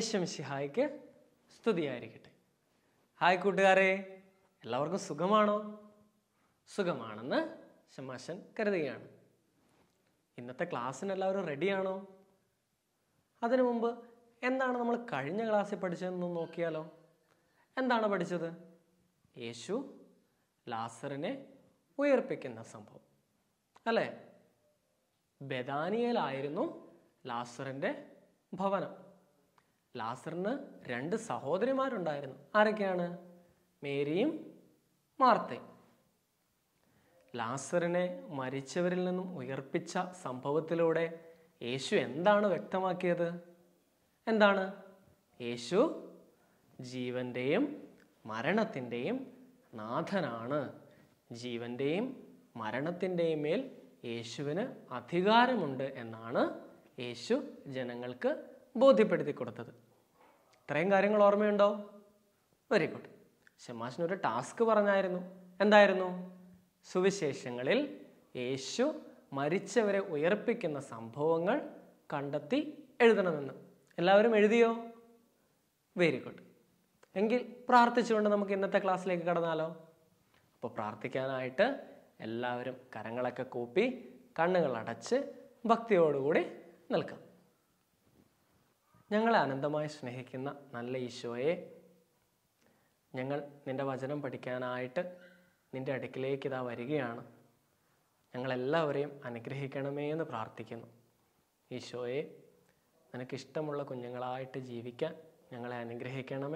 യേശുമിശിഹായ്ക്ക് സ്തുതിയായിരിക്കട്ടെ ഹായ് കൂട്ടുകാരെ എല്ലാവർക്കും സുഖമാണോ സുഖമാണെന്ന് ശമാശൻ കരുതുകയാണ് ഇന്നത്തെ ക്ലാസ്സിന് എല്ലാവരും റെഡിയാണോ അതിനു മുമ്പ് എന്താണ് നമ്മൾ കഴിഞ്ഞ ക്ലാസ്സിൽ പഠിച്ചതെന്ന് നോക്കിയാലോ എന്താണ് പഠിച്ചത് യേശു ലാസറിനെ ഉയർപ്പിക്കുന്ന സംഭവം അല്ലേ ബെദാനിയയിലായിരുന്നു ലാസറിൻ്റെ ഭവനം ലാസറിന് രണ്ട് സഹോദരിമാരുണ്ടായിരുന്നു ആരൊക്കെയാണ് മേരിയും മാർത്തയും ലാസറിനെ മരിച്ചവരിൽ നിന്നും ഉയർപ്പിച്ച സംഭവത്തിലൂടെ യേശു എന്താണ് വ്യക്തമാക്കിയത് എന്താണ് യേശു ജീവന്റെയും മരണത്തിൻ്റെയും നാഥനാണ് ജീവന്റെയും മരണത്തിൻ്റെയും മേൽ യേശുവിന് അധികാരമുണ്ട് എന്നാണ് യേശു ജനങ്ങൾക്ക് ബോധ്യപ്പെടുത്തി കൊടുത്തത് ഇത്രയും കാര്യങ്ങൾ ഓർമ്മയുണ്ടോ വെരി ഗുഡ് ഷമാഷിന് ഒരു ടാസ്ക് പറഞ്ഞായിരുന്നു എന്തായിരുന്നു സുവിശേഷങ്ങളിൽ യേശു മരിച്ചവരെ ഉയർപ്പിക്കുന്ന സംഭവങ്ങൾ കണ്ടെത്തി എഴുതണമെന്ന് എല്ലാവരും എഴുതിയോ വെരി ഗുഡ് എങ്കിൽ പ്രാർത്ഥിച്ചുകൊണ്ട് നമുക്ക് ഇന്നത്തെ ക്ലാസ്സിലേക്ക് കടന്നാലോ അപ്പോൾ പ്രാർത്ഥിക്കാനായിട്ട് എല്ലാവരും കരങ്ങളൊക്കെ കൂപ്പി കണ്ണുകൾ അടച്ച് ഭക്തിയോടുകൂടി നിൽക്കാം ഞങ്ങളെ അനന്തമായി സ്നേഹിക്കുന്ന നല്ല ഈശോയെ ഞങ്ങൾ നിൻ്റെ വചനം പഠിക്കാനായിട്ട് നിൻ്റെ അടുക്കിലേക്ക് ഇതാ വരികയാണ് ഞങ്ങളെല്ലാവരെയും അനുഗ്രഹിക്കണമേ എന്ന് പ്രാർത്ഥിക്കുന്നു ഈശോയെ നിനക്കിഷ്ടമുള്ള കുഞ്ഞുങ്ങളായിട്ട് ജീവിക്കാൻ ഞങ്ങളെ അനുഗ്രഹിക്കണമേ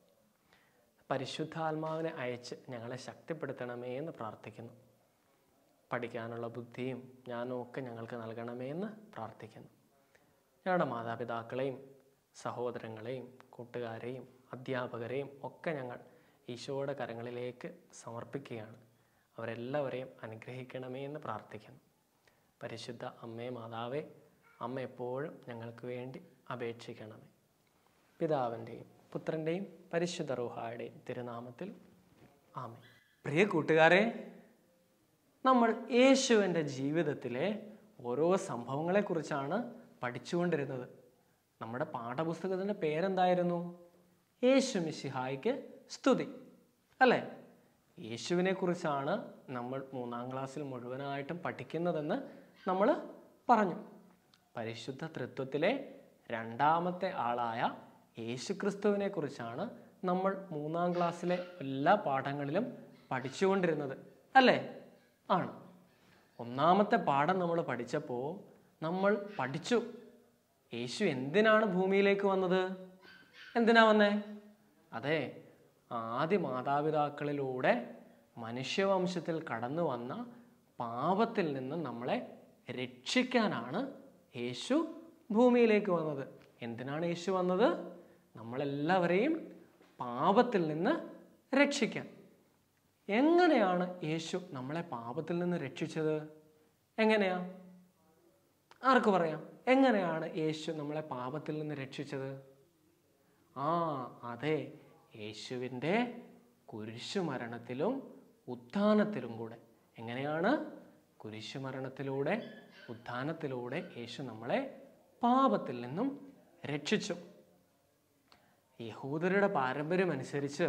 പരിശുദ്ധാത്മാവിനെ അയച്ച് ഞങ്ങളെ ശക്തിപ്പെടുത്തണമേ എന്ന് പ്രാർത്ഥിക്കുന്നു പഠിക്കാനുള്ള ബുദ്ധിയും ജ്ഞാനവും ഒക്കെ ഞങ്ങൾക്ക് നൽകണമേ എന്ന് പ്രാർത്ഥിക്കുന്നു ഞങ്ങളുടെ മാതാപിതാക്കളെയും സഹോദരങ്ങളെയും കൂട്ടുകാരെയും അധ്യാപകരെയും ഒക്കെ ഞങ്ങൾ ഈശോയുടെ കരങ്ങളിലേക്ക് സമർപ്പിക്കുകയാണ് അവരെല്ലാവരെയും അനുഗ്രഹിക്കണമേ എന്ന് പ്രാർത്ഥിക്കുന്നു പരിശുദ്ധ അമ്മേ മാതാവേ അമ്മ എപ്പോഴും ഞങ്ങൾക്ക് വേണ്ടി അപേക്ഷിക്കണമേ പിതാവിൻ്റെയും പുത്രൻ്റെയും പരിശുദ്ധ റൂഹായുടെയും തിരുനാമത്തിൽ ആമേ പ്രിയ കൂട്ടുകാരെ നമ്മൾ യേശുവിൻ്റെ ജീവിതത്തിലെ ഓരോ സംഭവങ്ങളെക്കുറിച്ചാണ് പഠിച്ചുകൊണ്ടിരുന്നത് നമ്മുടെ പാഠപുസ്തകത്തിൻ്റെ പേരെന്തായിരുന്നു യേശു മിശിഹായ്ക്ക് സ്തുതി അല്ലേ യേശുവിനെ കുറിച്ചാണ് നമ്മൾ മൂന്നാം ക്ലാസ്സിൽ മുഴുവനായിട്ടും പഠിക്കുന്നതെന്ന് നമ്മൾ പറഞ്ഞു പരിശുദ്ധ തൃത്വത്തിലെ രണ്ടാമത്തെ ആളായ യേശുക്രിസ്തുവിനെ കുറിച്ചാണ് നമ്മൾ മൂന്നാം ക്ലാസ്സിലെ എല്ലാ പാഠങ്ങളിലും പഠിച്ചുകൊണ്ടിരുന്നത് അല്ലേ ആണ് ഒന്നാമത്തെ പാഠം നമ്മൾ പഠിച്ചപ്പോൾ നമ്മൾ പഠിച്ചു യേശു എന്തിനാണ് ഭൂമിയിലേക്ക് വന്നത് എന്തിനാ വന്നേ അതെ ആദ്യ മാതാപിതാക്കളിലൂടെ മനുഷ്യവംശത്തിൽ കടന്നു വന്ന പാപത്തിൽ നിന്ന് നമ്മളെ രക്ഷിക്കാനാണ് യേശു ഭൂമിയിലേക്ക് വന്നത് എന്തിനാണ് യേശു വന്നത് നമ്മളെല്ലാവരെയും പാപത്തിൽ നിന്ന് രക്ഷിക്കാൻ എങ്ങനെയാണ് യേശു നമ്മളെ പാപത്തിൽ നിന്ന് രക്ഷിച്ചത് എങ്ങനെയാ ആർക്ക് പറയാം എങ്ങനെയാണ് യേശു നമ്മളെ പാപത്തിൽ നിന്ന് രക്ഷിച്ചത് ആ അതെ യേശുവിൻ്റെ കുരിശുമരണത്തിലും ഉത്ഥാനത്തിലും കൂടെ എങ്ങനെയാണ് കുരിശുമരണത്തിലൂടെ ഉത്ഥാനത്തിലൂടെ യേശു നമ്മളെ പാപത്തിൽ നിന്നും രക്ഷിച്ചു യഹൂദരുടെ പാരമ്പര്യം അനുസരിച്ച്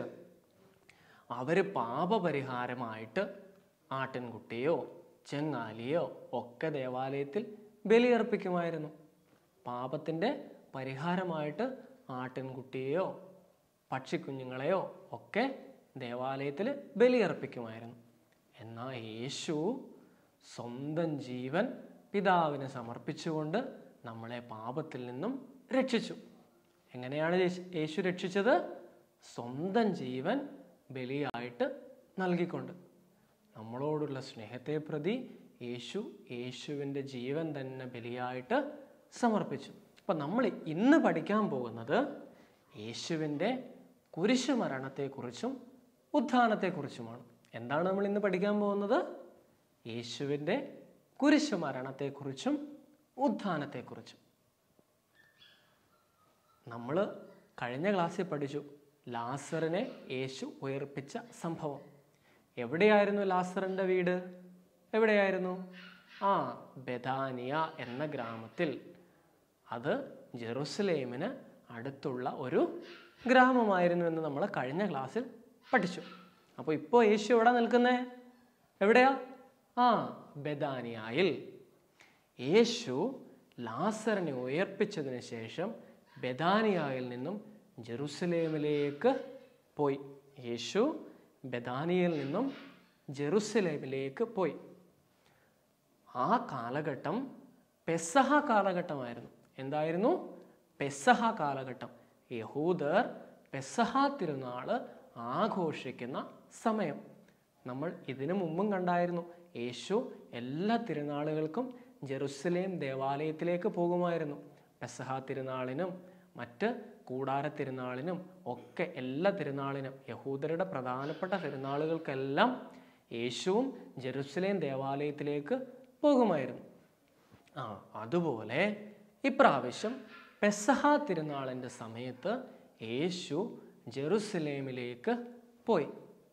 അവർ പാപപരിഹാരമായിട്ട് ആട്ടിൻകുട്ടിയോ ചെങ്ങാലിയോ ഒക്കെ ദേവാലയത്തിൽ ബലിയർപ്പിക്കുമായിരുന്നു പാപത്തിൻ്റെ പരിഹാരമായിട്ട് ആട്ടിൻകുട്ടിയെയോ പക്ഷിക്കുഞ്ഞുങ്ങളെയോ ഒക്കെ ദേവാലയത്തിൽ ബലിയർപ്പിക്കുമായിരുന്നു എന്നാൽ യേശു സ്വന്തം ജീവൻ പിതാവിന് സമർപ്പിച്ചുകൊണ്ട് നമ്മളെ പാപത്തിൽ നിന്നും രക്ഷിച്ചു എങ്ങനെയാണ് യേശു- യേശു രക്ഷിച്ചത് സ്വന്തം ജീവൻ ബലിയായിട്ട് നൽകിക്കൊണ്ട് നമ്മളോടുള്ള സ്നേഹത്തെ പ്രതി യേശു യേശുവിൻ്റെ ജീവൻ തന്നെ ബലിയായിട്ട് സമർപ്പിച്ചു അപ്പം നമ്മൾ ഇന്ന് പഠിക്കാൻ പോകുന്നത് യേശുവിൻ്റെ കുരിശുമരണത്തെക്കുറിച്ചും ഉത്ഥാനത്തെക്കുറിച്ചുമാണ് എന്താണ് നമ്മൾ ഇന്ന് പഠിക്കാൻ പോകുന്നത് യേശുവിൻ്റെ കുരിശുമരണത്തെക്കുറിച്ചും ഉത്ഥാനത്തെക്കുറിച്ചും നമ്മൾ കഴിഞ്ഞ ക്ലാസ്സിൽ പഠിച്ചു ലാസറിനെ യേശു ഉയർപ്പിച്ച സംഭവം എവിടെയായിരുന്നു ലാസറിൻ്റെ വീട് എവിടെയായിരുന്നു ആ ബെഥാനിയ എന്ന ഗ്രാമത്തിൽ അത് ജെറുസലേമിന് അടുത്തുള്ള ഒരു ഗ്രാമമായിരുന്നു എന്ന് നമ്മൾ കഴിഞ്ഞ ക്ലാസ്സിൽ പഠിച്ചു അപ്പോൾ ഇപ്പോൾ യേശു എവിടെ നിൽക്കുന്നേ എവിടെയാ ആ ബദാനിയായിൽ യേശു ലാസറിനെ ഉയർപ്പിച്ചതിന് ശേഷം ബദാനിയായിൽ നിന്നും ജെറുസലേമിലേക്ക് പോയി യേശു ബദാനിയയിൽ നിന്നും ജെറുസലേമിലേക്ക് പോയി ആ കാലഘട്ടം പെസഹ കാലഘട്ടമായിരുന്നു എന്തായിരുന്നു പെസഹ കാലഘട്ടം യഹൂദർ പെസഹ തിരുനാള് ആഘോഷിക്കുന്ന സമയം നമ്മൾ ഇതിനു മുമ്പും കണ്ടായിരുന്നു യേശു എല്ലാ തിരുനാളുകൾക്കും ജെറുസലേം ദേവാലയത്തിലേക്ക് പോകുമായിരുന്നു പെസഹ തിരുനാളിനും മറ്റ് കൂടാര തിരുനാളിനും ഒക്കെ എല്ലാ തിരുനാളിനും യഹൂദരുടെ പ്രധാനപ്പെട്ട തിരുനാളുകൾക്കെല്ലാം യേശുവും ജെറുസലേം ദേവാലയത്തിലേക്ക് പോകുമായിരുന്നു ആ അതുപോലെ ഇപ്രാവശ്യം പെസഹ തിരുനാളിൻ്റെ സമയത്ത് യേശു ജെറുസലേമിലേക്ക് പോയി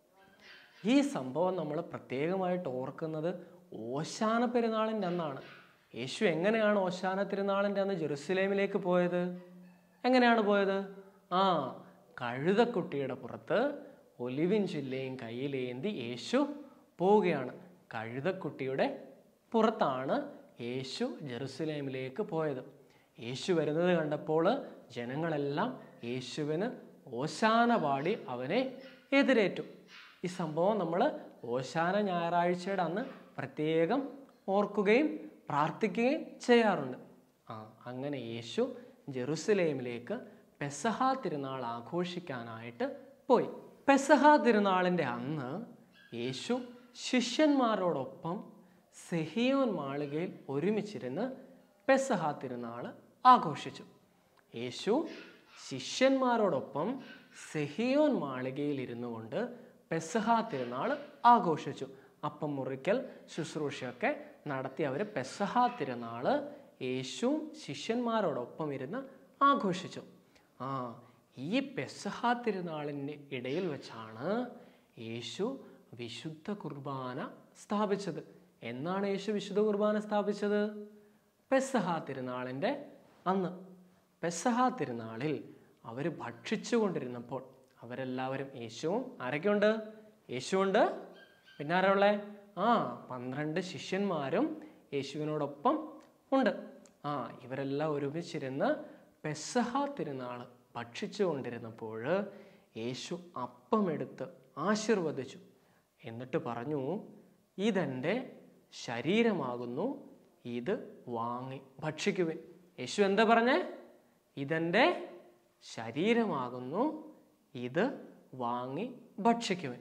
ഈ സംഭവം നമ്മൾ പ്രത്യേകമായിട്ട് ഓർക്കുന്നത് ഓശാന പെരുന്നാളിൻ്റെ അന്നാണ് യേശു എങ്ങനെയാണ് ഓശാന തിരുനാളിൻ്റെ അന്ന് ജെറുസലേമിലേക്ക് പോയത് എങ്ങനെയാണ് പോയത് ആ കഴുതക്കുട്ടിയുടെ പുറത്ത് ഒലിവിൻ ചില്ലയും കയ്യിലേന്തി യേശു പോവുകയാണ് കഴുതക്കുട്ടിയുടെ പുറത്താണ് യേശു ജെറുസലേമിലേക്ക് പോയത് യേശു വരുന്നത് കണ്ടപ്പോൾ ജനങ്ങളെല്ലാം യേശുവിന് ഓശാന പാടി അവനെ എതിരേറ്റു ഈ സംഭവം നമ്മൾ ഓശാന ഞായറാഴ്ചയുടെ അന്ന് പ്രത്യേകം ഓർക്കുകയും പ്രാർത്ഥിക്കുകയും ചെയ്യാറുണ്ട് ആ അങ്ങനെ യേശു ജെറുസലേമിലേക്ക് പെസഹ തിരുനാൾ ആഘോഷിക്കാനായിട്ട് പോയി പെസഹ തിരുനാളിൻ്റെ അന്ന് യേശു ശിഷ്യന്മാരോടൊപ്പം സെഹിയോൻ മാളികയിൽ ഒരുമിച്ചിരുന്ന് പെസഹ തിരുനാൾ ആഘോഷിച്ചു യേശു ശിഷ്യന്മാരോടൊപ്പം സെഹിയോൻ മാളികയിൽ ഇരുന്നു കൊണ്ട് പെസഹ തിരുനാൾ ആഘോഷിച്ചു അപ്പം മുറിക്കൽ ശുശ്രൂഷയൊക്കെ നടത്തി അവർ പെസഹ തിരുനാൾ യേശുവും ശിഷ്യന്മാരോടൊപ്പം ഇരുന്ന് ആഘോഷിച്ചു ആ ഈ പെസഹ തിരുനാളിൻ്റെ ഇടയിൽ വെച്ചാണ് യേശു വിശുദ്ധ കുർബാന സ്ഥാപിച്ചത് എന്നാണ് യേശു വിശുദ്ധ കുർബാന സ്ഥാപിച്ചത് പെസഹ തിരുനാളിൻ്റെ അന്ന് പെസഹ തിരുനാളിൽ അവർ ഭക്ഷിച്ചു കൊണ്ടിരുന്നപ്പോൾ അവരെല്ലാവരും യേശുവും ആരൊക്കെയുണ്ട് യേശുവുണ്ട് പിന്നെ ആരാ ആ പന്ത്രണ്ട് ശിഷ്യന്മാരും യേശുവിനോടൊപ്പം ഉണ്ട് ആ ഇവരെല്ലാം ഒരുമിച്ചിരുന്ന് പെസഹ തിരുനാൾ ഭക്ഷിച്ചു കൊണ്ടിരുന്നപ്പോൾ യേശു അപ്പമെടുത്ത് ആശീർവദിച്ചു എന്നിട്ട് പറഞ്ഞു ഇതെൻ്റെ ശരീരമാകുന്നു ഇത് വാങ്ങി ഭക്ഷിക്കുവിൻ യേശു എന്താ പറഞ്ഞേ ഇതെൻ്റെ ശരീരമാകുന്നു ഇത് വാങ്ങി ഭക്ഷിക്കുവിൻ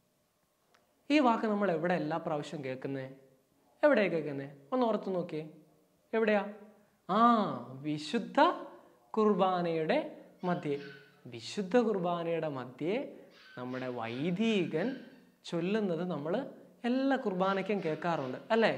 ഈ വാക്ക് നമ്മൾ എവിടെ എല്ലാ പ്രാവശ്യവും കേൾക്കുന്നേ എവിടെയാ കേൾക്കുന്നേ ഒന്ന് ഓർത്ത് നോക്കിയേ എവിടെയാ ആ വിശുദ്ധ കുർബാനയുടെ മധ്യേ വിശുദ്ധ കുർബാനയുടെ മധ്യേ നമ്മുടെ വൈദികൻ ചൊല്ലുന്നത് നമ്മൾ എല്ലാ കുർബാനയ്ക്കും കേൾക്കാറുണ്ട് അല്ലേ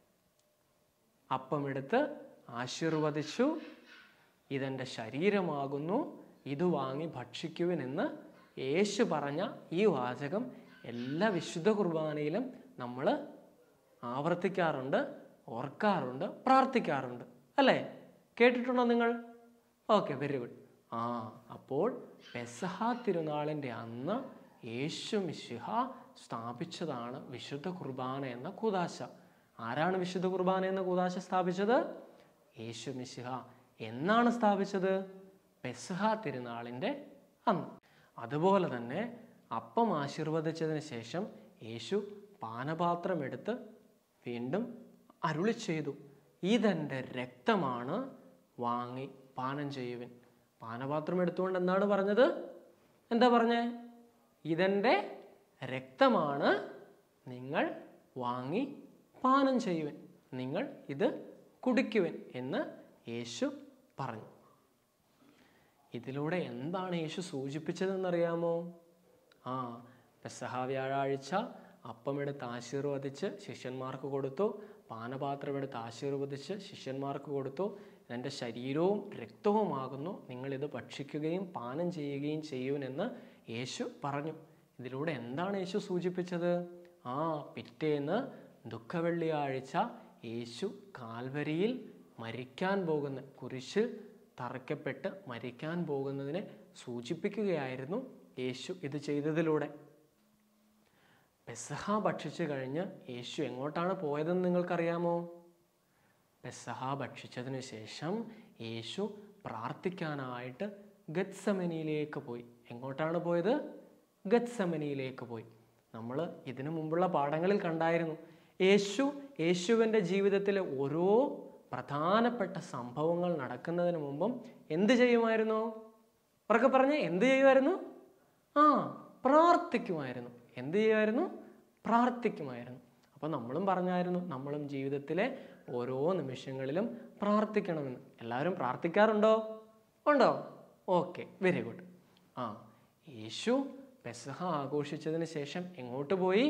അപ്പമെടുത്ത് ആശീർവദിച്ചു ഇതെൻ്റെ ശരീരമാകുന്നു ഇത് വാങ്ങി ഭക്ഷിക്കുവിനെന്ന് യേശു പറഞ്ഞ ഈ വാചകം എല്ലാ വിശുദ്ധ കുർബാനയിലും നമ്മൾ ആവർത്തിക്കാറുണ്ട് ഓർക്കാറുണ്ട് പ്രാർത്ഥിക്കാറുണ്ട് അല്ലേ കേട്ടിട്ടുണ്ടോ നിങ്ങൾ ഓക്കെ വെരി ഗുഡ് ആ അപ്പോൾ പെസഹ തിരുനാളിൻ്റെ അന്ന് യേശു മിശിഹ സ്ഥാപിച്ചതാണ് വിശുദ്ധ കുർബാന എന്ന കൂതാശ ആരാണ് വിശുദ്ധ കുർബാന എന്ന കൂതാശ സ്ഥാപിച്ചത് യേശു മിശിഹ എന്നാണ് സ്ഥാപിച്ചത് പെസഹ തിരുനാളിൻ്റെ അന്ന് അതുപോലെ തന്നെ അപ്പം ആശീർവദിച്ചതിന് ശേഷം യേശു പാനപാത്രം എടുത്ത് വീണ്ടും അരുളി ചെയ്തു ഇതെൻ്റെ രക്തമാണ് വാങ്ങി പാനം ചെയ്യുവിൻ പാനപാത്രം എടുത്തുകൊണ്ട് എന്താണ് പറഞ്ഞത് എന്താ പറഞ്ഞേ ഇതെൻ്റെ രക്തമാണ് നിങ്ങൾ വാങ്ങി പാനം ചെയ്യുവിൻ നിങ്ങൾ ഇത് കുടിക്കുവിൻ എന്ന് യേശു പറഞ്ഞു ഇതിലൂടെ എന്താണ് യേശു സൂചിപ്പിച്ചതെന്നറിയാമോ ആ പെസഹ വ്യാഴാഴ്ച അപ്പമെടുത്ത് ആശീർവദിച്ച് ശിഷ്യന്മാർക്ക് കൊടുത്തു പാനപാത്രം എടുത്ത് ആശീർവദിച്ച് ശിഷ്യന്മാർക്ക് കൊടുത്തു എൻ്റെ ശരീരവും രക്തവുമാകുന്നു നിങ്ങളിത് ഭക്ഷിക്കുകയും പാനം ചെയ്യുകയും ചെയ്യുവനെന്ന് യേശു പറഞ്ഞു ഇതിലൂടെ എന്താണ് യേശു സൂചിപ്പിച്ചത് ആ പിറ്റേന്ന് ദുഃഖവെള്ളിയാഴ്ച യേശു കാൽവരിയിൽ മരിക്കാൻ പോകുന്ന കുരിശിൽ തറയ്ക്കപ്പെട്ട് മരിക്കാൻ പോകുന്നതിനെ സൂചിപ്പിക്കുകയായിരുന്നു യേശു ഇത് ചെയ്തതിലൂടെ പെസഹ ഭക്ഷിച്ചു കഴിഞ്ഞ് യേശു എങ്ങോട്ടാണ് പോയതെന്ന് നിങ്ങൾക്കറിയാമോ പെസഹ ഭക്ഷിച്ചതിന് ശേഷം യേശു പ്രാർത്ഥിക്കാനായിട്ട് ഗത്സമനിയിലേക്ക് പോയി എങ്ങോട്ടാണ് പോയത് ഗത്സമനിയിലേക്ക് പോയി നമ്മൾ ഇതിനു മുമ്പുള്ള പാഠങ്ങളിൽ കണ്ടായിരുന്നു യേശു യേശുവിൻ്റെ ജീവിതത്തിലെ ഓരോ പ്രധാനപ്പെട്ട സംഭവങ്ങൾ നടക്കുന്നതിന് മുമ്പും എന്ത് ചെയ്യുമായിരുന്നു ഉറക്കെ പറഞ്ഞേ എന്ത് ചെയ്യുമായിരുന്നു ആ പ്രാർത്ഥിക്കുമായിരുന്നു എന്ത് ചെയ്യുമായിരുന്നു പ്രാർത്ഥിക്കുമായിരുന്നു അപ്പോൾ നമ്മളും പറഞ്ഞായിരുന്നു നമ്മളും ജീവിതത്തിലെ ഓരോ നിമിഷങ്ങളിലും പ്രാർത്ഥിക്കണമെന്ന് എല്ലാവരും പ്രാർത്ഥിക്കാറുണ്ടോ ഉണ്ടോ ഓക്കെ വെരി ഗുഡ് ആ യേശു പെസഹ ആഘോഷിച്ചതിന് ശേഷം എങ്ങോട്ട് പോയി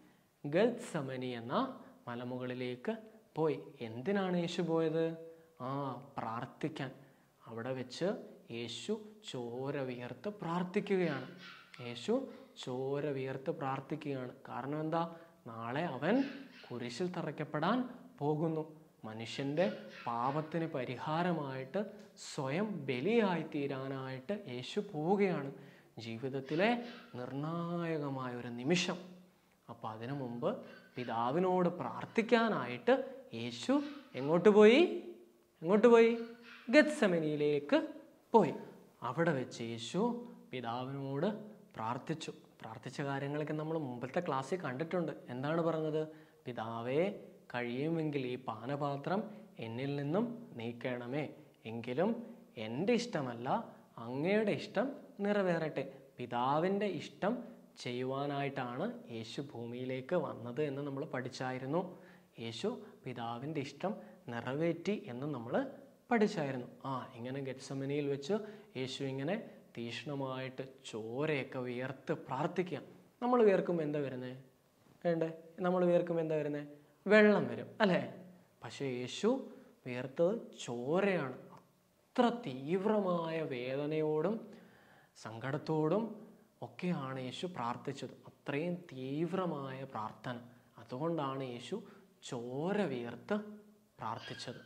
ഗത്സമനി എന്ന മലമുകളിലേക്ക് പോയി എന്തിനാണ് യേശു പോയത് ആ പ്രാർത്ഥിക്കാൻ അവിടെ വെച്ച് യേശു ചോര വിയർത്ത് പ്രാർത്ഥിക്കുകയാണ് യേശു ചോര വിയർത്ത് പ്രാർത്ഥിക്കുകയാണ് കാരണം എന്താ നാളെ അവൻ കുരിശിൽ തറയ്ക്കപ്പെടാൻ പോകുന്നു മനുഷ്യൻ്റെ പാപത്തിന് പരിഹാരമായിട്ട് സ്വയം ബലിയായി തീരാനായിട്ട് യേശു പോവുകയാണ് ജീവിതത്തിലെ നിർണായകമായ ഒരു നിമിഷം അപ്പോൾ അതിനു മുമ്പ് പിതാവിനോട് പ്രാർത്ഥിക്കാനായിട്ട് യേശു എങ്ങോട്ട് പോയി എങ്ങോട്ട് പോയി ഗത്സമനിയിലേക്ക് പോയി അവിടെ വെച്ച് യേശു പിതാവിനോട് പ്രാർത്ഥിച്ചു പ്രാർത്ഥിച്ച കാര്യങ്ങളൊക്കെ നമ്മൾ മുമ്പത്തെ ക്ലാസ്സിൽ കണ്ടിട്ടുണ്ട് എന്താണ് പറഞ്ഞത് പിതാവേ കഴിയുമെങ്കിൽ ഈ പാനപാത്രം എന്നിൽ നിന്നും നീക്കണമേ എങ്കിലും എൻ്റെ ഇഷ്ടമല്ല അങ്ങയുടെ ഇഷ്ടം നിറവേറട്ടെ പിതാവിൻ്റെ ഇഷ്ടം ചെയ്യുവാനായിട്ടാണ് യേശു ഭൂമിയിലേക്ക് വന്നത് എന്ന് നമ്മൾ പഠിച്ചായിരുന്നു യേശു പിതാവിൻ്റെ ഇഷ്ടം നിറവേറ്റി എന്ന് നമ്മൾ പഠിച്ചായിരുന്നു ആ ഇങ്ങനെ ഗെറ്റ്സമനിയിൽ വെച്ച് യേശു ഇങ്ങനെ തീക്ഷ്ണമായിട്ട് ചോരയൊക്കെ വിയർത്ത് പ്രാർത്ഥിക്കുക നമ്മൾ വിയർക്കുമ്പോൾ എന്താ വരുന്നത് വേണ്ടേ നമ്മൾ വിയർക്കുമ്പോൾ എന്താ വരുന്നത് വെള്ളം വരും അല്ലേ പക്ഷേ യേശു വിയർത്തത് ചോരയാണ് അത്ര തീവ്രമായ വേദനയോടും സങ്കടത്തോടും ഒക്കെയാണ് യേശു പ്രാർത്ഥിച്ചത് അത്രയും തീവ്രമായ പ്രാർത്ഥന അതുകൊണ്ടാണ് യേശു ചോര വിയർത്ത് പ്രാർത്ഥിച്ചത്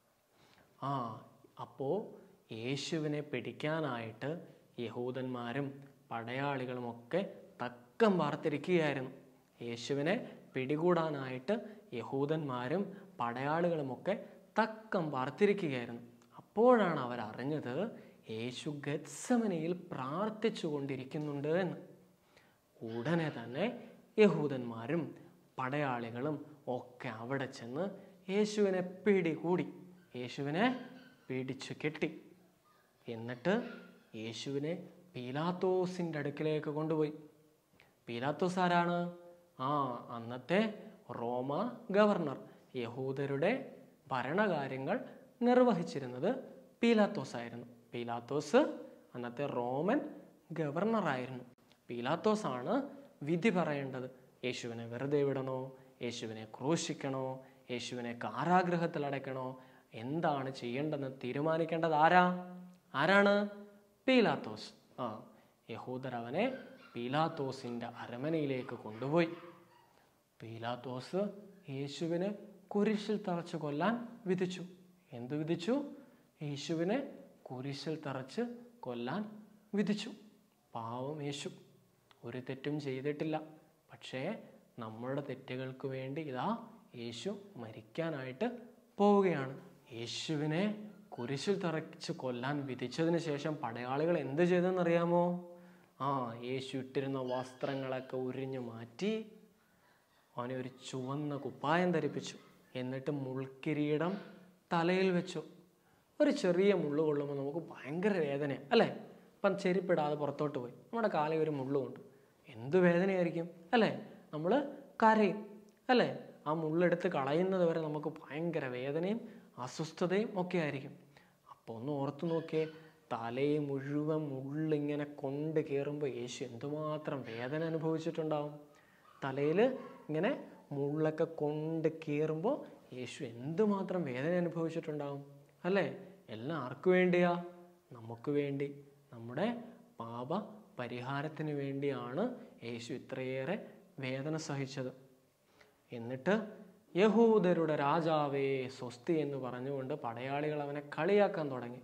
ആ അപ്പോൾ യേശുവിനെ പിടിക്കാനായിട്ട് യഹൂദന്മാരും പടയാളികളുമൊക്കെ തക്കം പാർത്തിരിക്കുകയായിരുന്നു യേശുവിനെ പിടികൂടാനായിട്ട് യഹൂദന്മാരും പടയാളികളുമൊക്കെ തക്കം പാർത്തിരിക്കുകയായിരുന്നു അപ്പോഴാണ് അവർ അറിഞ്ഞത് യേശു ഗത്സമനയിൽ പ്രാർത്ഥിച്ചു കൊണ്ടിരിക്കുന്നുണ്ട് എന്ന് ഉടനെ തന്നെ യഹൂദന്മാരും പടയാളികളും ഒക്കെ അവിടെ ചെന്ന് യേശുവിനെ പിടികൂടി യേശുവിനെ പിടിച്ചു കെട്ടി എന്നിട്ട് യേശുവിനെ പീലാത്തോസിൻ്റെ അടുക്കിലേക്ക് കൊണ്ടുപോയി പീലാത്തോസ് ആരാണ് ആ അന്നത്തെ റോമ ഗവർണർ യഹൂദരുടെ ഭരണകാര്യങ്ങൾ നിർവഹിച്ചിരുന്നത് പീലാത്തോസ് ആയിരുന്നു പീലാത്തോസ് അന്നത്തെ റോമൻ ഗവർണറായിരുന്നു പീലാത്തോസ് ആണ് വിധി പറയേണ്ടത് യേശുവിനെ വെറുതെ വിടണോ യേശുവിനെ ക്രൂശിക്കണോ യേശുവിനെ കാരാഗൃഹത്തിൽ അടയ്ക്കണോ എന്താണ് ചെയ്യേണ്ടതെന്ന് തീരുമാനിക്കേണ്ടത് ആരാ ആരാണ് പീലാത്തോസ് ആ യഹൂദർ അവനെ പീലാത്തോസിൻ്റെ അരമനയിലേക്ക് കൊണ്ടുപോയി പീലാത്തോസ് യേശുവിനെ കുരിശിൽ തറച്ച് കൊല്ലാൻ വിധിച്ചു എന്ത് വിധിച്ചു യേശുവിനെ കുരിശിൽ തറച്ച് കൊല്ലാൻ വിധിച്ചു പാവം യേശു ഒരു തെറ്റും ചെയ്തിട്ടില്ല പക്ഷേ നമ്മളുടെ തെറ്റുകൾക്ക് വേണ്ടി ഇതാ യേശു മരിക്കാനായിട്ട് പോവുകയാണ് യേശുവിനെ കുരിശിൽ തറച്ച് കൊല്ലാൻ വിധിച്ചതിന് ശേഷം പടയാളികൾ എന്ത് ചെയ്തെന്നറിയാമോ ആ യേശു ഇട്ടിരുന്ന വസ്ത്രങ്ങളൊക്കെ ഉരിഞ്ഞു മാറ്റി അവനെ ഒരു ചുവന്ന കുപ്പായം ധരിപ്പിച്ചു എന്നിട്ട് മുൾക്കിരീടം തലയിൽ വെച്ചു ഒരു ചെറിയ മുള്ളു കൊള്ളുമ്പോൾ നമുക്ക് ഭയങ്കര വേദനയാണ് അല്ലേ അപ്പം ചെരുപ്പിടാതെ പുറത്തോട്ട് പോയി നമ്മുടെ കാലിൽ ഒരു മുള്ളുകൊണ്ട് എന്ത് വേദനയായിരിക്കും അല്ലേ നമ്മൾ കരയും അല്ലേ ആ മുള്ളെടുത്ത് കളയുന്നത് വരെ നമുക്ക് ഭയങ്കര വേദനയും അസ്വസ്ഥതയും ഒക്കെ ആയിരിക്കും അപ്പോൾ ഒന്ന് ഓർത്ത് നോക്കിയേ തലയെ മുഴുവൻ മുള്ളിങ്ങനെ കൊണ്ട് കയറുമ്പോൾ യേശു എന്തുമാത്രം വേദന അനുഭവിച്ചിട്ടുണ്ടാവും തലയിൽ ഇങ്ങനെ മുള്ളൊക്കെ കൊണ്ട് കയറുമ്പോൾ യേശു എന്തുമാത്രം വേദന അനുഭവിച്ചിട്ടുണ്ടാവും അല്ലേ എല്ലാം ആർക്കു വേണ്ടിയാ നമുക്ക് വേണ്ടി നമ്മുടെ പാപ പരിഹാരത്തിന് വേണ്ടിയാണ് യേശു ഇത്രയേറെ വേദന സഹിച്ചത് എന്നിട്ട് യഹൂദരുടെ രാജാവേ സ്വസ്തി എന്ന് പറഞ്ഞുകൊണ്ട് പടയാളികൾ അവനെ കളിയാക്കാൻ തുടങ്ങി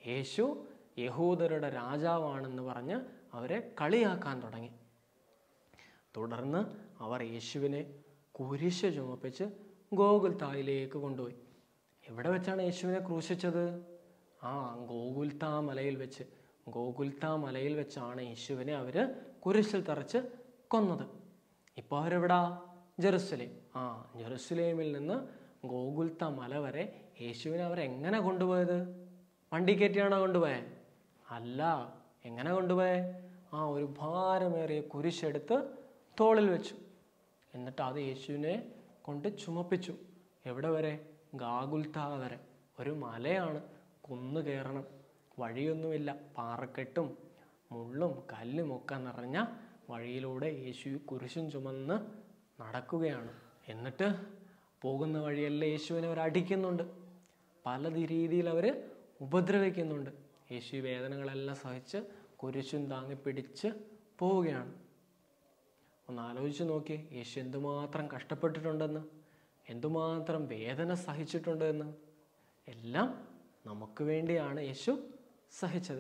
യേശു യഹൂദരുടെ രാജാവാണെന്ന് പറഞ്ഞ് അവരെ കളിയാക്കാൻ തുടങ്ങി തുടർന്ന് അവർ യേശുവിനെ കുരിശ് ചുമപ്പിച്ച് ഗോകുൽത്തായിലേക്ക് കൊണ്ടുപോയി എവിടെ വെച്ചാണ് യേശുവിനെ ക്രൂശിച്ചത് ആ ഗോകുൽത്താ മലയിൽ വെച്ച് ഗോകുൽത്താ മലയിൽ വെച്ചാണ് യേശുവിനെ അവർ കുരിശിൽ തറച്ച് കൊന്നത് ഇപ്പോൾ അവരെവിടാ ജെറുസലേം ആ ജെറുസലേമിൽ നിന്ന് ഗോകുൽത്ത മല വരെ യേശുവിനെ അവർ എങ്ങനെ കൊണ്ടുപോയത് വണ്ടി കയറ്റിയാണോ കൊണ്ടുപോയത് അല്ല എങ്ങനെ കൊണ്ടുപോയേ ആ ഒരു ഭാരമേറിയ കുരിശെടുത്ത് തോളിൽ വെച്ചു എന്നിട്ട് അത് യേശുവിനെ കൊണ്ട് ചുമപ്പിച്ചു എവിടെ വരെ ഗാഗുൽത്ത വരെ ഒരു മലയാണ് കുന്നു കയറണം വഴിയൊന്നുമില്ല പാറക്കെട്ടും മുള്ളും കല്ലും ഒക്കെ നിറഞ്ഞ വഴിയിലൂടെ യേശു ഈ കുരിശും ചുമന്ന് നടക്കുകയാണ് എന്നിട്ട് പോകുന്ന വഴിയെല്ലാം യേശുവിനെ അവർ അടിക്കുന്നുണ്ട് പല രീതിയിൽ അവർ ഉപദ്രവിക്കുന്നുണ്ട് യേശു ഈ വേദനകളെല്ലാം സഹിച്ച് കുരിശും താങ്ങി പിടിച്ച് പോവുകയാണ് ഒന്ന് ആലോചിച്ച് നോക്കി യേശു എന്തുമാത്രം കഷ്ടപ്പെട്ടിട്ടുണ്ടെന്ന് എന്തുമാത്രം വേദന സഹിച്ചിട്ടുണ്ട് എന്ന് എല്ലാം നമുക്ക് വേണ്ടിയാണ് യേശു സഹിച്ചത്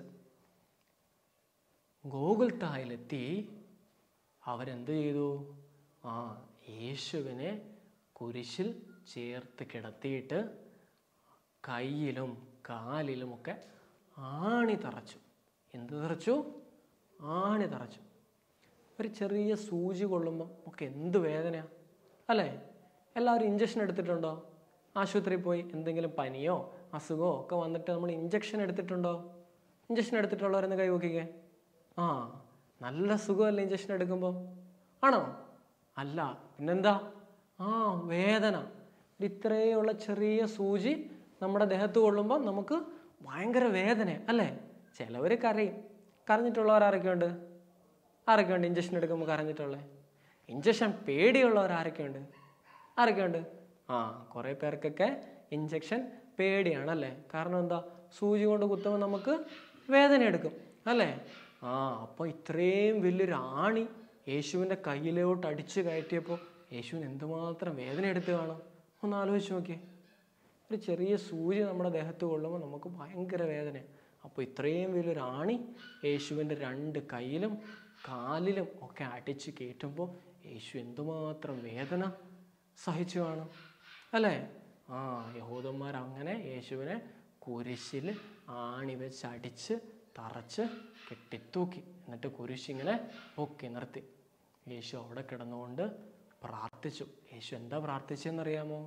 ഗോകുൽത്തായിലെത്തി അവരെന്ത് ചെയ്തു ആ യേശുവിനെ കുരിശിൽ ചേർത്ത് കിടത്തിയിട്ട് കയ്യിലും കാലിലുമൊക്കെ ആണി തറച്ചു എന്ത് തറച്ചു ആണി തറച്ചു ഒരു ചെറിയ സൂചി കൊള്ളുമ്പം ഒക്കെ എന്ത് വേദനയാണ് അല്ലേ എല്ലാവരും ഇഞ്ചക്ഷൻ എടുത്തിട്ടുണ്ടോ ആശുപത്രിയിൽ പോയി എന്തെങ്കിലും പനിയോ അസുഖമോ ഒക്കെ വന്നിട്ട് നമ്മൾ ഇഞ്ചക്ഷൻ എടുത്തിട്ടുണ്ടോ ഇഞ്ചക്ഷൻ എടുത്തിട്ടുള്ളവരെന്ന് കൈ നോക്കിക്കേ ആ നല്ല സുഖമല്ലേ ഇഞ്ചക്ഷൻ എടുക്കുമ്പോൾ ആണോ അല്ല പിന്നെന്താ ആ വേദന ഒരു ഇത്രയുള്ള ചെറിയ സൂചി നമ്മുടെ ദേഹത്ത് കൊള്ളുമ്പോൾ നമുക്ക് ഭയങ്കര വേദന അല്ലേ ചിലവർ കരയും കരഞ്ഞിട്ടുള്ളവർ ആരൊക്കെയുണ്ട് ആരൊക്കെയുണ്ട് ഇഞ്ചക്ഷൻ എടുക്കുമ്പോൾ കരഞ്ഞിട്ടുള്ളത് ഇഞ്ചക്ഷൻ പേടിയുള്ളവർ ആരൊക്കെയുണ്ട് ആരൊക്കെയുണ്ട് ആ കുറേ പേർക്കൊക്കെ ഇഞ്ചക്ഷൻ പേടിയാണല്ലേ കാരണം എന്താ സൂചി കൊണ്ട് കുത്തുമ്പോൾ നമുക്ക് വേദന എടുക്കും അല്ലേ ആ അപ്പോൾ ഇത്രയും വലിയൊരു ആണി യേശുവിൻ്റെ കയ്യിലോട്ട് അടിച്ച് കയറ്റിയപ്പോൾ യേശുവിന് എന്തുമാത്രം വേദന എടുത്ത് കാണും ഒന്ന് ആലോചിച്ച് നോക്കിയേ ഒരു ചെറിയ സൂചി നമ്മുടെ ദേഹത്ത് കൊള്ളുമ്പോൾ നമുക്ക് ഭയങ്കര വേദന അപ്പോൾ ഇത്രയും വലിയൊരു ആണി യേശുവിൻ്റെ രണ്ട് കയ്യിലും കാലിലും ഒക്കെ അടിച്ച് കയറ്റുമ്പോൾ യേശു എന്തുമാത്രം വേദന സഹിച്ചു കാണും അല്ലേ ആ യഹൂദന്മാർ അങ്ങനെ യേശുവിനെ കുരിശിൽ ആണി വെച്ച് അടിച്ച് തറച്ച് കെട്ടിത്തൂക്കി എന്നിട്ട് കുരിശിങ്ങനെ പൊക്കി നിർത്തി യേശു അവിടെ കിടന്നുകൊണ്ട് പ്രാർത്ഥിച്ചു യേശു എന്താ പ്രാർത്ഥിച്ചെന്നറിയാമോ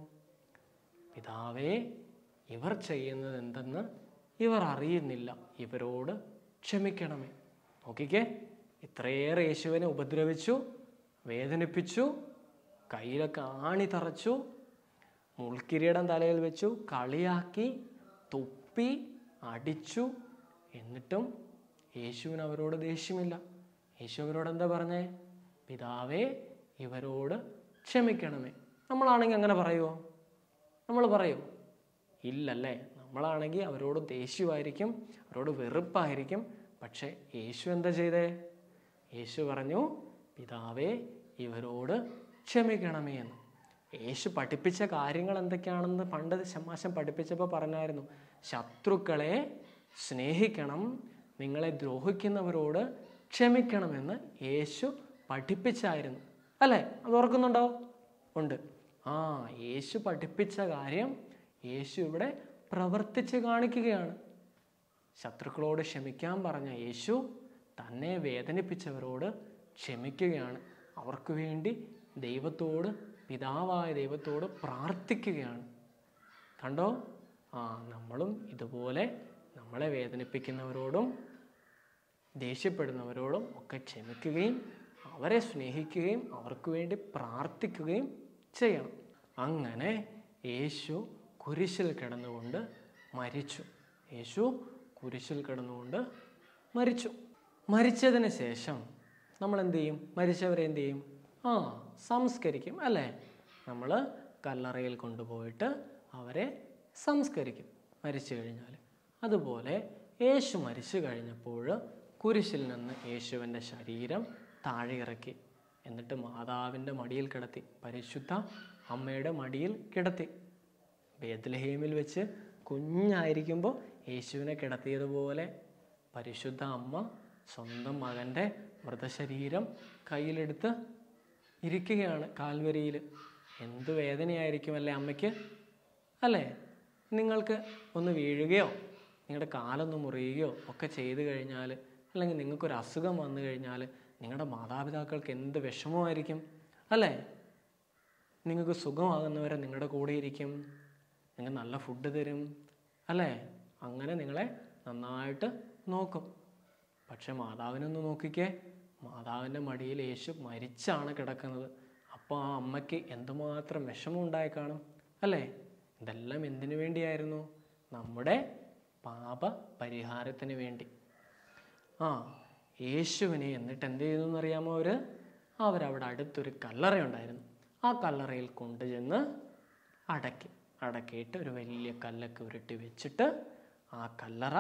പിതാവേ ഇവർ ചെയ്യുന്നത് എന്തെന്ന് ഇവർ അറിയുന്നില്ല ഇവരോട് ക്ഷമിക്കണമേ നോക്കിക്കേ ഇത്രയേറെ യേശുവിനെ ഉപദ്രവിച്ചു വേദനിപ്പിച്ചു കയ്യിലൊക്കെ ആണി തറച്ചു മുൾക്കിരീടം തലയിൽ വെച്ചു കളിയാക്കി തുപ്പി അടിച്ചു എന്നിട്ടും യേശുവിന് അവരോട് ദേഷ്യമില്ല യേശു അവരോട് എന്താ പറഞ്ഞേ പിതാവേ ഇവരോട് ക്ഷമിക്കണമേ നമ്മളാണെങ്കിൽ അങ്ങനെ പറയുമോ നമ്മൾ പറയും ഇല്ലല്ലേ നമ്മളാണെങ്കിൽ അവരോട് ദേഷ്യമായിരിക്കും അവരോട് വെറുപ്പായിരിക്കും പക്ഷേ യേശു എന്താ ചെയ്തേ യേശു പറഞ്ഞു പിതാവേ ഇവരോട് ക്ഷമിക്കണമേ എന്ന് യേശു പഠിപ്പിച്ച കാര്യങ്ങൾ എന്തൊക്കെയാണെന്ന് പണ്ട് ശമാശം പഠിപ്പിച്ചപ്പോൾ പറഞ്ഞായിരുന്നു ശത്രുക്കളെ സ്നേഹിക്കണം നിങ്ങളെ ദ്രോഹിക്കുന്നവരോട് ക്ഷമിക്കണമെന്ന് യേശു പഠിപ്പിച്ചായിരുന്നു അല്ലേ അത് ഓർക്കുന്നുണ്ടോ ഉണ്ട് ആ യേശു പഠിപ്പിച്ച കാര്യം യേശു ഇവിടെ പ്രവർത്തിച്ച് കാണിക്കുകയാണ് ശത്രുക്കളോട് ക്ഷമിക്കാൻ പറഞ്ഞ യേശു തന്നെ വേദനിപ്പിച്ചവരോട് ക്ഷമിക്കുകയാണ് അവർക്ക് വേണ്ടി ദൈവത്തോട് പിതാവായ ദൈവത്തോട് പ്രാർത്ഥിക്കുകയാണ് കണ്ടോ ആ നമ്മളും ഇതുപോലെ നമ്മളെ വേദനിപ്പിക്കുന്നവരോടും ദേഷ്യപ്പെടുന്നവരോടും ഒക്കെ ക്ഷമിക്കുകയും അവരെ സ്നേഹിക്കുകയും അവർക്ക് വേണ്ടി പ്രാർത്ഥിക്കുകയും ചെയ്യണം അങ്ങനെ യേശു കുരിശിൽ കിടന്നുകൊണ്ട് മരിച്ചു യേശു കുരിശിൽ കിടന്നുകൊണ്ട് മരിച്ചു മരിച്ചതിന് ശേഷം നമ്മൾ എന്ത് ചെയ്യും മരിച്ചവരെ എന്ത് ചെയ്യും ആ സംസ്കരിക്കും അല്ലേ നമ്മൾ കല്ലറയിൽ കൊണ്ടുപോയിട്ട് അവരെ സംസ്കരിക്കും മരിച്ചു കഴിഞ്ഞാൽ അതുപോലെ യേശു മരിച്ചു കഴിഞ്ഞപ്പോൾ കുരിശിൽ നിന്ന് യേശുവിൻ്റെ ശരീരം താഴെ ഇറക്കി എന്നിട്ട് മാതാവിൻ്റെ മടിയിൽ കിടത്തി പരിശുദ്ധ അമ്മയുടെ മടിയിൽ കിടത്തി ബേദ്ലഹേമിൽ വെച്ച് കുഞ്ഞായിരിക്കുമ്പോൾ യേശുവിനെ കിടത്തിയതുപോലെ പരിശുദ്ധ അമ്മ സ്വന്തം മകൻ്റെ മൃതശരീരം കയ്യിലെടുത്ത് ഇരിക്കുകയാണ് കാൽവരിയിൽ എന്ത് വേദനയായിരിക്കും അല്ലേ അമ്മയ്ക്ക് അല്ലേ നിങ്ങൾക്ക് ഒന്ന് വീഴുകയോ നിങ്ങളുടെ കാലൊന്ന് മുറിയുകയോ ഒക്കെ ചെയ്തു കഴിഞ്ഞാൽ അല്ലെങ്കിൽ നിങ്ങൾക്കൊരു അസുഖം വന്നു കഴിഞ്ഞാൽ നിങ്ങളുടെ മാതാപിതാക്കൾക്ക് എന്ത് വിഷമമായിരിക്കും അല്ലേ നിങ്ങൾക്ക് സുഖമാകുന്നവരെ നിങ്ങളുടെ കൂടെ ഇരിക്കും നിങ്ങൾ നല്ല ഫുഡ് തരും അല്ലേ അങ്ങനെ നിങ്ങളെ നന്നായിട്ട് നോക്കും പക്ഷെ മാതാവിനൊന്ന് നോക്കിക്കേ മാതാവിൻ്റെ മടിയിൽ യേശു മരിച്ചാണ് കിടക്കുന്നത് അപ്പോൾ ആ അമ്മയ്ക്ക് എന്തുമാത്രം വിഷമം ഉണ്ടായി കാണും അല്ലേ ഇതെല്ലാം എന്തിനു വേണ്ടിയായിരുന്നു നമ്മുടെ പാപ പരിഹാരത്തിന് വേണ്ടി ആ യേശുവിനെ എന്നിട്ട് എന്ത് ചെയ്തു എന്നറിയാമോ അവർ അവരവിടെ അടുത്തൊരു കല്ലറയുണ്ടായിരുന്നു ആ കല്ലറയിൽ കൊണ്ടുചെന്ന് അടക്കി അടക്കിയിട്ട് ഒരു വലിയ കല്ലൊക്കെ ഉരുട്ടി വെച്ചിട്ട് ആ കല്ലറ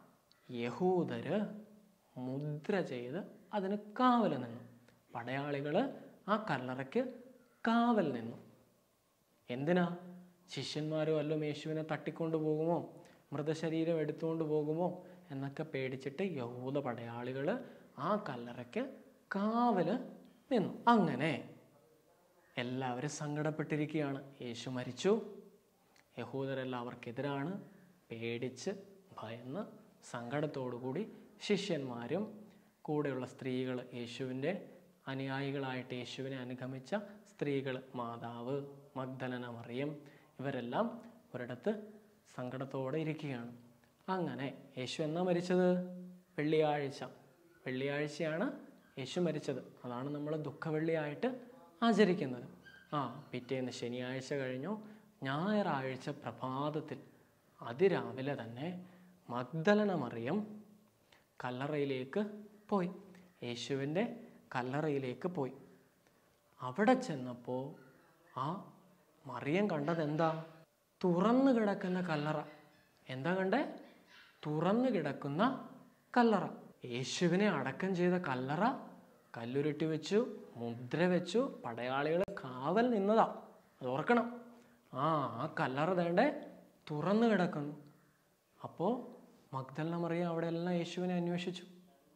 യഹൂദര് മുദ്ര ചെയ്ത് അതിന് കാവൽ നിന്നു പടയാളികൾ ആ കല്ലറയ്ക്ക് കാവൽ നിന്നു എന്തിനാ ശിഷ്യന്മാരോ വല്ലതും യേശുവിനെ തട്ടിക്കൊണ്ടു പോകുമോ മൃതശരീരം എടുത്തുകൊണ്ട് പോകുമോ എന്നൊക്കെ പേടിച്ചിട്ട് യഹൂദ പടയാളികൾ ആ കല്ലറയ്ക്ക് കാവല് നിന്നു അങ്ങനെ എല്ലാവരും സങ്കടപ്പെട്ടിരിക്കുകയാണ് യേശു മരിച്ചു യഹൂദരെല്ലാം അവർക്കെതിരാണ് പേടിച്ച് ഭയന്ന് സങ്കടത്തോടുകൂടി ശിഷ്യന്മാരും കൂടെയുള്ള സ്ത്രീകൾ യേശുവിൻ്റെ അനുയായികളായിട്ട് യേശുവിനെ അനുഗമിച്ച സ്ത്രീകൾ മാതാവ് മഗ്ദലന മറിയം ഇവരെല്ലാം ഒരിടത്ത് സങ്കടത്തോടെ ഇരിക്കുകയാണ് അങ്ങനെ യേശു എന്നാ മരിച്ചത് വെള്ളിയാഴ്ച വെള്ളിയാഴ്ചയാണ് യേശു മരിച്ചത് അതാണ് നമ്മൾ ദുഃഖവെള്ളിയായിട്ട് ആചരിക്കുന്നത് ആ പിറ്റേന്ന് ശനിയാഴ്ച കഴിഞ്ഞു ഞായറാഴ്ച പ്രഭാതത്തിൽ അതിരാവിലെ തന്നെ മഗ്ദലന മറിയം കല്ലറയിലേക്ക് പോയി യേശുവിൻ്റെ കല്ലറയിലേക്ക് പോയി അവിടെ ചെന്നപ്പോൾ ആ മറിയം കണ്ടത് എന്താ തുറന്നു കിടക്കുന്ന കല്ലറ എന്താ കണ്ടേ തുറന്നു കിടക്കുന്ന കല്ലറ യേശുവിനെ അടക്കം ചെയ്ത കല്ലറ കല്ലുരുട്ടി വെച്ചു മുദ്ര വെച്ചു പടയാളികൾ കാവൽ നിന്നതാ അത് ഓർക്കണം ആ ആ കല്ലറ വേണ്ടേ തുറന്നു കിടക്കുന്നു അപ്പോൾ മഗ്ദലന മറിയം അവിടെ എല്ലാം യേശുവിനെ അന്വേഷിച്ചു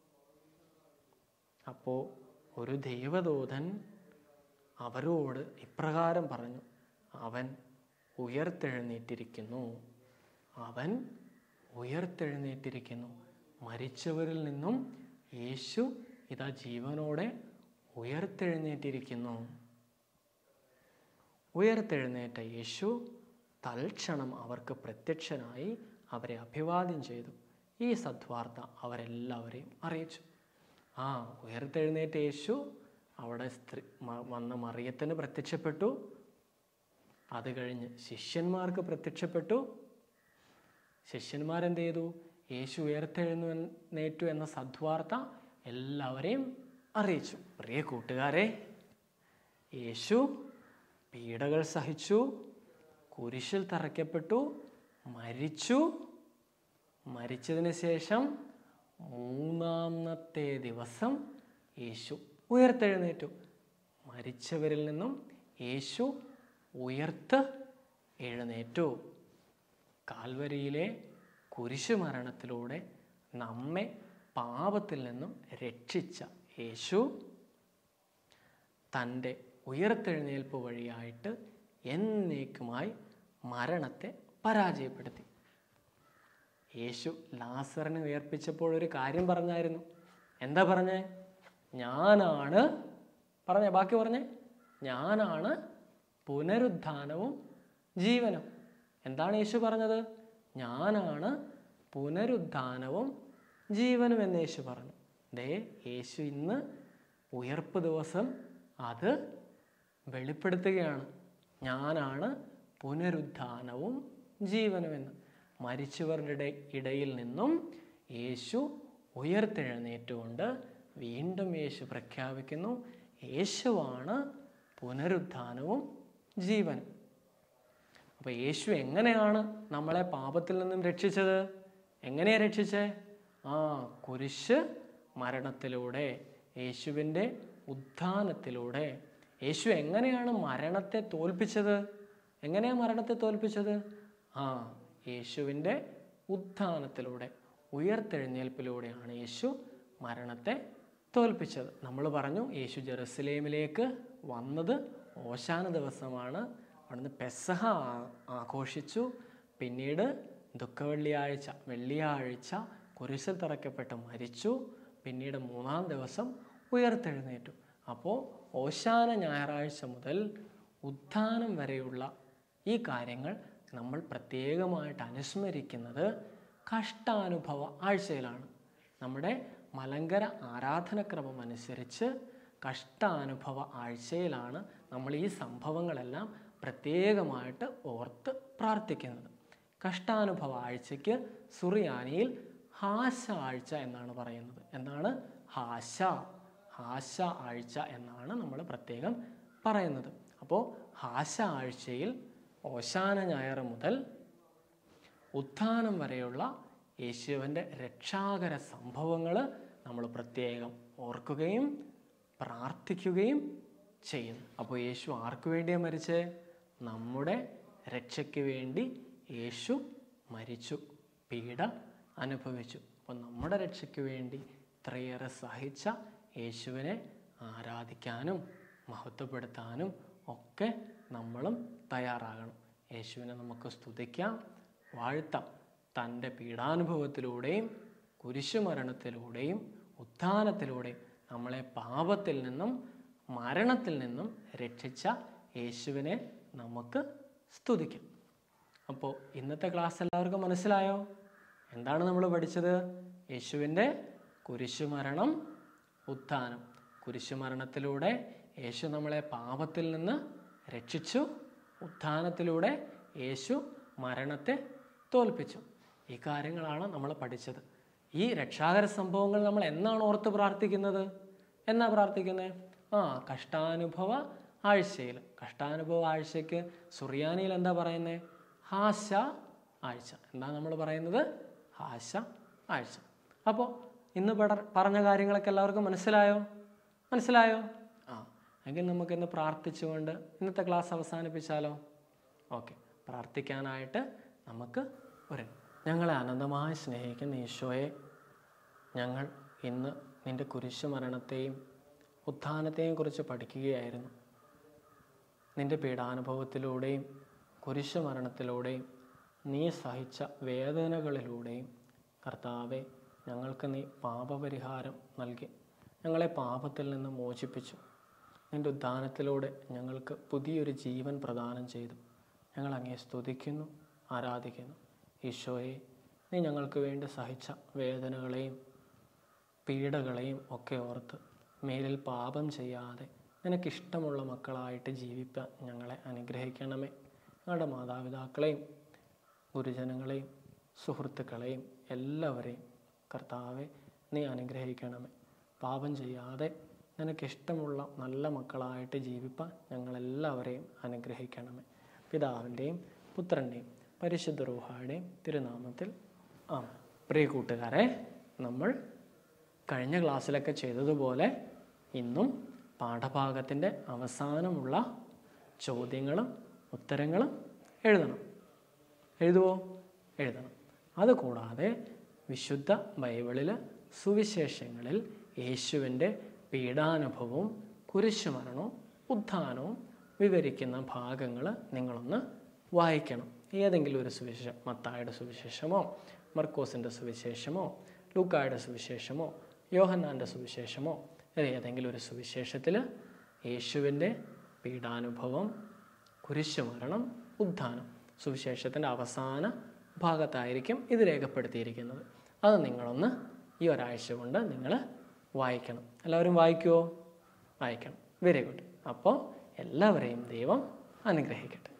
അപ്പോൾ ഒരു ദൈവദൂതൻ അവരോട് ഇപ്രകാരം പറഞ്ഞു അവൻ ഉയർത്തെഴുന്നേറ്റിരിക്കുന്നു അവൻ ഉയർത്തെഴുന്നേറ്റിരിക്കുന്നു മരിച്ചവരിൽ നിന്നും യേശു ഇതാ ജീവനോടെ ഉയർത്തെഴുന്നേറ്റിരിക്കുന്നു ഉയർത്തെഴുന്നേറ്റ യേശു തൽക്ഷണം അവർക്ക് പ്രത്യക്ഷനായി അവരെ അഭിവാദ്യം ചെയ്തു ഈ സദ്വാർത്ത അവരെല്ലാവരെയും അറിയിച്ചു ആ ഉയർത്തെഴുന്നേറ്റ യേശു അവിടെ സ്ത്രീ മ- വന്ന മറിയത്തിന് പ്രത്യക്ഷപ്പെട്ടു അത് കഴിഞ്ഞ് ശിഷ്യന്മാർക്ക് പ്രത്യക്ഷപ്പെട്ടു ശിഷ്യന്മാരെന്ത് ചെയ്തു യേശു ഉയർത്തെഴുന്നേറ്റു എന്ന സദ്വാർത്ത എല്ലാവരെയും അറിയിച്ചു പ്രിയ കൂട്ടുകാരെ യേശു പീഡകൾ സഹിച്ചു കുരിശിൽ തറയ്ക്കപ്പെട്ടു മരിച്ചു മരിച്ചതിന് ശേഷം മൂന്നാമത്തെ ദിവസം യേശു ഉയർത്തെഴുന്നേറ്റു മരിച്ചവരിൽ നിന്നും യേശു ഉയർത്ത് എഴുന്നേറ്റു കാൽവരിയിലെ കുരിശുമരണത്തിലൂടെ നമ്മെ പാപത്തിൽ നിന്നും രക്ഷിച്ച യേശു തൻ്റെ ഉയർത്തെഴുന്നേൽപ്പ് വഴിയായിട്ട് എന്നേക്കുമായി മരണത്തെ പരാജയപ്പെടുത്തി യേശു ലാസറിനെ ഉയർപ്പിച്ചപ്പോൾ ഒരു കാര്യം പറഞ്ഞായിരുന്നു എന്താ പറഞ്ഞേ ഞാനാണ് പറഞ്ഞ ബാക്കി പറഞ്ഞേ ഞാനാണ് പുനരുത്ഥാനവും ജീവനും എന്താണ് യേശു പറഞ്ഞത് ഞാനാണ് പുനരുത്ഥാനവും ജീവനും എന്ന് യേശു പറഞ്ഞു ദേ യേശു ഇന്ന് ഉയർപ്പ് ദിവസം അത് വെളിപ്പെടുത്തുകയാണ് ഞാനാണ് പുനരുത്ഥാനവും ജീവനുമെന്ന് മരിച്ചവരുടെ ഇട- ഇടയിൽ നിന്നും യേശു ഉയർത്തെഴുന്നേറ്റുകൊണ്ട് വീണ്ടും യേശു പ്രഖ്യാപിക്കുന്നു യേശുവാണ് പുനരുത്ഥാനവും ജീവനും അപ്പോൾ യേശു എങ്ങനെയാണ് നമ്മളെ പാപത്തിൽ നിന്നും രക്ഷിച്ചത് എങ്ങനെയാ രക്ഷിച്ചേ ആ കുരിശ് മരണത്തിലൂടെ യേശുവിൻ്റെ ഉത്ഥാനത്തിലൂടെ യേശു എങ്ങനെയാണ് മരണത്തെ തോൽപ്പിച്ചത് എങ്ങനെയാ മരണത്തെ തോൽപ്പിച്ചത് ആ യേശുവിൻ്റെ ഉത്ഥാനത്തിലൂടെ ഉയർത്തെഴുന്നേൽപ്പിലൂടെയാണ് യേശു മരണത്തെ തോൽപ്പിച്ചത് നമ്മൾ പറഞ്ഞു യേശു ജെറുസലേമിലേക്ക് വന്നത് ഓശാന ദിവസമാണ് അവിടുന്ന് പെസഹ ആ- ആഘോഷിച്ചു പിന്നീട് ദുഃഖവെള്ളിയാഴ്ച വെള്ളിയാഴ്ച കുരിശിൽ തറയ്ക്കപ്പെട്ട് മരിച്ചു പിന്നീട് മൂന്നാം ദിവസം ഉയർത്തെഴുന്നേറ്റു അപ്പോൾ ഓശാന ഞായറാഴ്ച മുതൽ ഉത്ഥാനം വരെയുള്ള ഈ കാര്യങ്ങൾ നമ്മൾ പ്രത്യേകമായിട്ട് അനുസ്മരിക്കുന്നത് കഷ്ടാനുഭവ ആഴ്ചയിലാണ് നമ്മുടെ മലങ്കര ആരാധനക്രമം അനുസരിച്ച് കഷ്ടാനുഭവ ആഴ്ചയിലാണ് നമ്മൾ ഈ സംഭവങ്ങളെല്ലാം പ്രത്യേകമായിട്ട് ഓർത്ത് പ്രാർത്ഥിക്കുന്നത് കഷ്ടാനുഭവ ആഴ്ചയ്ക്ക് സുറിയാനിയിൽ ഹാശ ആഴ്ച എന്നാണ് പറയുന്നത് എന്താണ് ഹാശ ഹാശ ആഴ്ച എന്നാണ് നമ്മൾ പ്രത്യേകം പറയുന്നത് അപ്പോൾ ഹാശ ആഴ്ചയിൽ ഓശാന ഞായർ മുതൽ ഉത്ഥാനം വരെയുള്ള യേശുവിൻ്റെ രക്ഷാകര സംഭവങ്ങൾ നമ്മൾ പ്രത്യേകം ഓർക്കുകയും പ്രാർത്ഥിക്കുകയും ചെയ്യുന്നു അപ്പോൾ യേശു ആർക്കു വേണ്ടിയാണ് മരിച്ചേ നമ്മുടെ രക്ഷയ്ക്ക് വേണ്ടി യേശു മരിച്ചു പീഡ അനുഭവിച്ചു അപ്പോൾ നമ്മുടെ രക്ഷയ്ക്ക് വേണ്ടി ഇത്രയേറെ സഹിച്ച യേശുവിനെ ആരാധിക്കാനും മഹത്വപ്പെടുത്താനും ഒക്കെ നമ്മളും തയ്യാറാകണം യേശുവിനെ നമുക്ക് സ്തുതിക്കാം വാഴ്ത്താം തൻ്റെ പീഡാനുഭവത്തിലൂടെയും കുരിശുമരണത്തിലൂടെയും ഉത്ഥാനത്തിലൂടെയും നമ്മളെ പാപത്തിൽ നിന്നും മരണത്തിൽ നിന്നും രക്ഷിച്ച യേശുവിനെ നമുക്ക് സ്തുതിക്കാം അപ്പോൾ ഇന്നത്തെ ക്ലാസ് എല്ലാവർക്കും മനസ്സിലായോ എന്താണ് നമ്മൾ പഠിച്ചത് യേശുവിൻ്റെ കുരിശുമരണം ഉത്ഥാനം കുരിശുമരണത്തിലൂടെ യേശു നമ്മളെ പാപത്തിൽ നിന്ന് രക്ഷിച്ചു ഉത്ഥാനത്തിലൂടെ യേശു മരണത്തെ തോൽപ്പിച്ചു ഈ കാര്യങ്ങളാണ് നമ്മൾ പഠിച്ചത് ഈ രക്ഷാകര സംഭവങ്ങൾ നമ്മൾ എന്നാണ് ഓർത്ത് പ്രാർത്ഥിക്കുന്നത് എന്നാ പ്രാർത്ഥിക്കുന്നത് ആ കഷ്ടാനുഭവ ആഴ്ചയിൽ കഷ്ടാനുഭവ ആഴ്ചയ്ക്ക് സുറിയാനിയിൽ എന്താ പറയുന്നത് ഹാശ ആഴ്ച എന്താ നമ്മൾ പറയുന്നത് ഹാശ ആഴ്ച അപ്പോൾ ഇന്ന് പട- പറഞ്ഞ കാര്യങ്ങളൊക്കെ എല്ലാവർക്കും മനസ്സിലായോ മനസ്സിലായോ ആ എങ്കിൽ നമുക്കിന്ന് പ്രാർത്ഥിച്ചുകൊണ്ട് ഇന്നത്തെ ക്ലാസ് അവസാനിപ്പിച്ചാലോ ഓക്കെ പ്രാർത്ഥിക്കാനായിട്ട് നമുക്ക് ഒരു ഞങ്ങളെ അനന്തമായി സ്നേഹിക്കുന്ന ഈശോയെ ഞങ്ങൾ ഇന്ന് നിൻ്റെ കുരിശു മരണത്തെയും ഉത്ഥാനത്തെയും കുറിച്ച് പഠിക്കുകയായിരുന്നു നിൻ്റെ പീഡാനുഭവത്തിലൂടെയും കുരിശു മരണത്തിലൂടെയും നീ സഹിച്ച വേദനകളിലൂടെയും കർത്താവെ ഞങ്ങൾക്ക് നീ പാപപരിഹാരം നൽകി ഞങ്ങളെ പാപത്തിൽ നിന്ന് മോചിപ്പിച്ചു നിൻ്റെ ഉദ്ധാനത്തിലൂടെ ഞങ്ങൾക്ക് പുതിയൊരു ജീവൻ പ്രദാനം ചെയ്തു ഞങ്ങൾ അങ്ങേ സ്തുതിക്കുന്നു ആരാധിക്കുന്നു ഈശോയെ നീ ഞങ്ങൾക്ക് വേണ്ടി സഹിച്ച വേദനകളെയും പീഡകളെയും ഒക്കെ ഓർത്ത് മേലിൽ പാപം ചെയ്യാതെ നിനക്കിഷ്ടമുള്ള മക്കളായിട്ട് ജീവിപ്പാൻ ഞങ്ങളെ അനുഗ്രഹിക്കണമേ ഞങ്ങളുടെ മാതാപിതാക്കളെയും ഗുരുജനങ്ങളെയും സുഹൃത്തുക്കളെയും എല്ലാവരെയും കർത്താവെ നീ അനുഗ്രഹിക്കണമേ പാപം ചെയ്യാതെ നിനക്കിഷ്ടമുള്ള നല്ല മക്കളായിട്ട് ജീവിപ്പാൻ ഞങ്ങളെല്ലാവരെയും അനുഗ്രഹിക്കണമേ പിതാവിൻ്റെയും പുത്രൻ്റെയും പരിശുദ്ധ റൂഹായുടെയും തിരുനാമത്തിൽ ആ പ്രിയ കൂട്ടുകാരെ നമ്മൾ കഴിഞ്ഞ ക്ലാസ്സിലൊക്കെ ചെയ്തതുപോലെ ഇന്നും പാഠഭാഗത്തിൻ്റെ അവസാനമുള്ള ചോദ്യങ്ങളും ഉത്തരങ്ങളും എഴുതണം എഴുതുവോ എഴുതണം അതുകൂടാതെ വിശുദ്ധ ബൈബിളിൽ സുവിശേഷങ്ങളിൽ യേശുവിൻ്റെ പീഡാനുഭവവും കുരിശുമരണവും ഉത്ഥാനവും വിവരിക്കുന്ന ഭാഗങ്ങൾ നിങ്ങളൊന്ന് വായിക്കണം ഏതെങ്കിലും ഒരു സുവിശേഷം മത്തായുടെ സുവിശേഷമോ മർക്കോസിൻ്റെ സുവിശേഷമോ ലൂക്കായുടെ സുവിശേഷമോ യോഹന്നാൻ്റെ സുവിശേഷമോ ഇത് ഏതെങ്കിലും ഒരു സുവിശേഷത്തിൽ യേശുവിൻ്റെ പീഡാനുഭവം കുരിശുമരണം ഉദ്ധാനം സുവിശേഷത്തിൻ്റെ അവസാന ഭാഗത്തായിരിക്കും ഇത് രേഖപ്പെടുത്തിയിരിക്കുന്നത് അത് നിങ്ങളൊന്ന് ഈ ഒരാഴ്ച കൊണ്ട് നിങ്ങൾ വായിക്കണം എല്ലാവരും വായിക്കുമോ വായിക്കണം വെരി ഗുഡ് അപ്പോൾ എല്ലാവരെയും ദൈവം അനുഗ്രഹിക്കട്ടെ